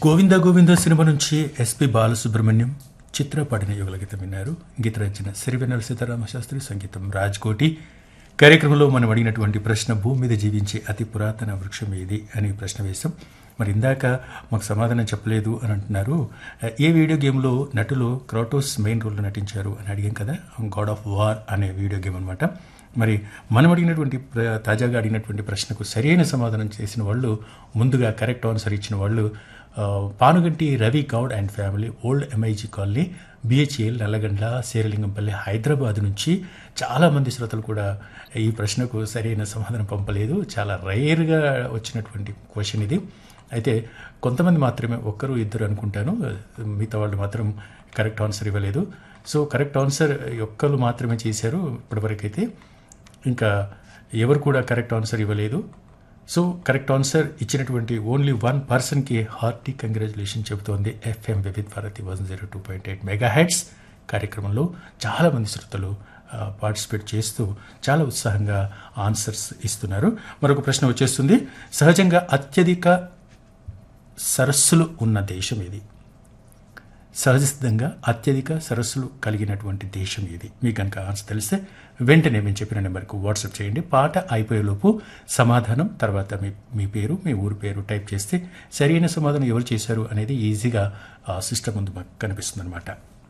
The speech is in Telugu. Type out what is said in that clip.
గోవింద గోవింద సినిమా నుంచి ఎస్పి బాలసుబ్రహ్మణ్యం చిత్ర పాడిన యుగల గీతం విన్నారు గీత రచన సిరివెన్నెల సీతారామ శాస్త్రి సంగీతం రాజ్ కోటి కార్యక్రమంలో మనం అడిగినటువంటి ప్రశ్న భూమి మీద జీవించే అతి పురాతన వృక్షం ఏది అని ప్రశ్న వేశాం మరి ఇందాక మాకు సమాధానం చెప్పలేదు అని అంటున్నారు ఏ వీడియో గేమ్లో నటులు క్రోటోస్ మెయిన్ రోల్లో నటించారు అని అడిగాం కదా గాడ్ ఆఫ్ వార్ అనే వీడియో గేమ్ అనమాట మరి మనం అడిగినటువంటి ప్ర- తాజాగా అడిగినటువంటి ప్రశ్నకు సరైన సమాధానం చేసిన వాళ్ళు ముందుగా కరెక్ట్ ఆన్సర్ ఇచ్చిన వాళ్ళు ఆ, Panuganti Ravi Goud and family old MIG colony BHEL Nallagandla Serilingampally Hyderabad నుంచి చాలామంది శ్రోతలు కూడా ఈ ప్రశ్నకు సరైన సమాధానం పంపలేదు చాలా రేర్గా వచ్చినటువంటి క్వశ్చన్ ఇది అయితే కొంతమంది మాత్రమే ఒక్కరు ఇద్దరు అనుకుంటాను మిగతా వాళ్ళు మాత్రం కరెక్ట్ ఆన్సర్ ఇవ్వలేదు సో కరెక్ట్ ఆన్సర్ ఒక్కరు మాత్రమే చేశారు ఇప్పటివరకైతే ఇంకా ఎవరు కూడా కరెక్ట్ ఆన్సర్ ఇవ్వలేదు సో కరెక్ట్ ఆన్సర్ ఇచ్చినటువంటి ఓన్లీ వన్ పర్సన్కి హార్టీ కంగ్రాచులేషన్ చెబుతోంది FM Vividh Bharati one zero two point eight mega heads కార్యక్రమంలో చాలామంది శ్రోతలు పార్టిసిపేట్ చేస్తూ చాలా ఉత్సాహంగా ఆన్సర్స్ ఇస్తున్నారు మరొక ప్రశ్న వచ్చేస్తుంది సహజంగా అత్యధిక సరస్సులు ఉన్న దేశం ఇది సహజసిద్ధంగా అత్యధిక సరస్సులు కలిగినటువంటి దేశం ఇది మీకు కనుక ఆన్సర్ తెలిస్తే వెంటనే మేము చెప్పిన నెంబర్కు వాట్సాప్ చేయండి పాట అయిపోయేలోపు సమాధానం తర్వాత మీ మీ పేరు మీ ఊరు పేరు టైప్ చేస్తే సరైన సమాధానం ఎవరు చేశారు అనేది ఈజీగా సిస్టమ్ ముందు మాకు కనిపిస్తుంది అనమాట